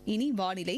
இனி வானிலை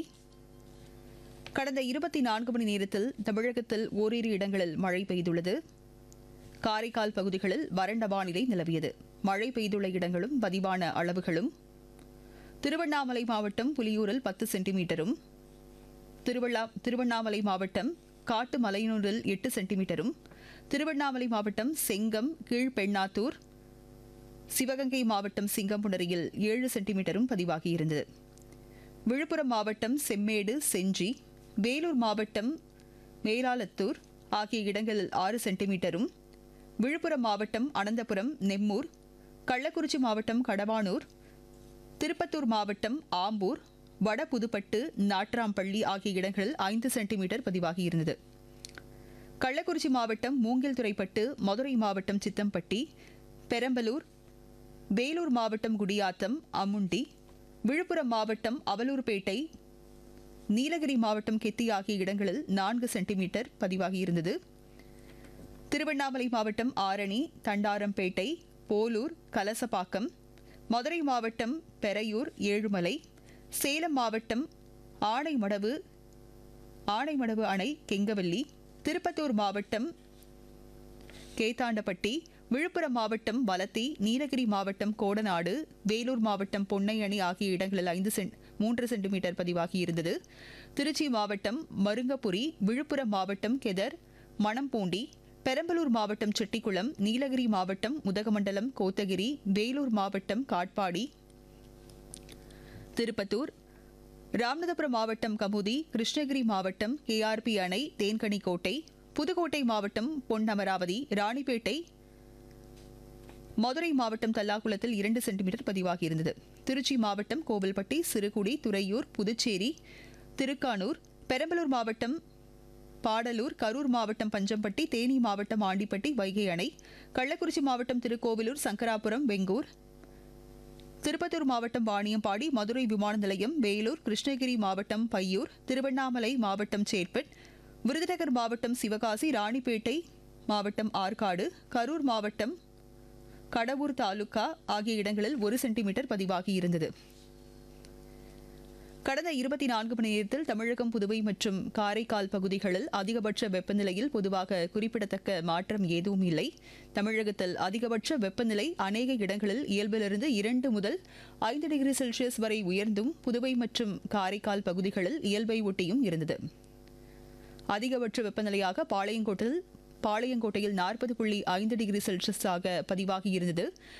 கடந்த இருபத்தி நான்கு மணி நேரத்தில் தமிழகத்தில் ஓரிரு இடங்களில் மழை பெய்துள்ளது காரைக்கால் பகுதிகளில் வறண்ட வானிலை நிலவியது மழை பெய்துள்ள இடங்களும் பதிவான அளவுகளும் திருவண்ணாமலை மாவட்டம் புலியூரில் பத்து சென்டிமீட்டரும் திருவள்ளா திருவண்ணாமலை மாவட்டம் காட்டு மலையனூரில் எட்டு சென்டிமீட்டரும் திருவண்ணாமலை மாவட்டம் செங்கம் கீழ்பெண்ணாத்தூர் சிவகங்கை மாவட்டம் சிங்கம்புணரியில் ஏழு சென்டிமீட்டரும் பதிவாகியிருந்தது விழுப்புரம் மாவட்டம் செம்மேடு செஞ்சி வேலூர் மாவட்டம் மேலாலத்தூர் ஆகிய இடங்களில் ஆறு சென்டிமீட்டரும் விழுப்புரம் மாவட்டம் அனந்தபுரம் நெம்மூர் கள்ளக்குறிச்சி மாவட்டம் கடவானூர் திருப்பத்தூர் மாவட்டம் ஆம்பூர் வட புதுப்பட்டு நாட்ராம்பள்ளி ஆகிய இடங்களில் ஐந்து சென்டிமீட்டர் பதிவாகியிருந்தது கள்ளக்குறிச்சி மாவட்டம் மூங்கில்துறைப்பட்டு மதுரை மாவட்டம் சித்தம்பட்டி பெரம்பலூர் வேலூர் மாவட்டம் குடியாத்தம் அமுண்டி விழுப்புரம் மாவட்டம் அவலூர்பேட்டை நீலகிரி மாவட்டம் கெத்தி ஆகிய இடங்களில் நான்கு சென்டிமீட்டர் பதிவாகியிருந்தது திருவண்ணாமலை மாவட்டம் ஆரணி தண்டாரம்பேட்டை போலூர் கலசப்பாக்கம் மதுரை மாவட்டம் பெரையூர் ஏழுமலை சேலம் மாவட்டம் ஆனைமடவு ஆனைமடவு அணை கெங்கவல்லி திருப்பத்தூர் மாவட்டம் கேத்தாண்டப்பட்டி விழுப்புரம் மாவட்டம் வலத்தி நீலகிரி மாவட்டம் கோடநாடு வேலூர் மாவட்டம் பொன்னையணி ஆகிய இடங்களில் ஐந்து சென்ட் மூன்று சென்டிமீட்டர் பதிவாகியிருந்தது திருச்சி மாவட்டம் மருங்கபுரி விழுப்புரம் மாவட்டம் கெதர் மணம்பூண்டி பெரம்பலூர் மாவட்டம் செட்டிக்குளம் நீலகிரி மாவட்டம் உதகமண்டலம் கோத்தகிரி வேலூர் மாவட்டம் காட்பாடி திருப்பத்தூர் ராமநாதபுரம் மாவட்டம் கமுதி கிருஷ்ணகிரி மாவட்டம் கேஆர்பி அணை தேன்கனிக்கோட்டை புதுக்கோட்டை மாவட்டம் பொன்னமராவதி ராணிப்பேட்டை மதுரை மாவட்டம் தல்லாகுளத்தில் இரண்டு சென்டிமீட்டர் பதிவாகியிருந்தது திருச்சி மாவட்டம் கோவில்பட்டி சிறுகுடி துறையூர் புதுச்சேரி திருக்கானூர் பெரம்பலூர் மாவட்டம் பாடலூர் கரூர் மாவட்டம் பஞ்சம்பட்டி தேனி மாவட்டம் ஆண்டிப்பட்டி வைகை அணை கள்ளக்குறிச்சி மாவட்டம் திருக்கோவிலூர் சங்கராபுரம் வெங்கூர் திருப்பத்தூர் மாவட்டம் வாணியம்பாடி மதுரை விமான நிலையம் வேலூர் கிருஷ்ணகிரி மாவட்டம் பையூர் திருவண்ணாமலை மாவட்டம் சேட்பட் விருதுநகர் மாவட்டம் சிவகாசி ராணிப்பேட்டை மாவட்டம் ஆற்காடு கரூர் மாவட்டம் கடவூர் தாலுகா ஆகிய இடங்களில் ஒரு சென்டிமீட்டர் பதிவாகியிருந்தது கடந்த இருபத்தி நான்கு மணி நேரத்தில் தமிழகம் புதுவை மற்றும் காரைக்கால் பகுதிகளில் அதிகபட்ச வெப்பநிலையில் பொதுவாக குறிப்பிடத்தக்க மாற்றம் எதுவும் இல்லை தமிழகத்தில் அதிகபட்ச வெப்பநிலை அநேக இடங்களில் இயல்பிலிருந்து இரண்டு முதல் ஐந்து டிகிரி செல்சியஸ் வரை உயர்ந்தும் புதுவை மற்றும் காரைக்கால் பகுதிகளில் இயல்பை ஒட்டியும் இருந்தது அதிகபட்ச வெப்பநிலையாக பாளையங்கோட்டில் பாளையங்கோட்டையில் நாற்பது புள்ளி ஐந்து டிகிரி செல்சியஸாக பதிவாகியிருந்தது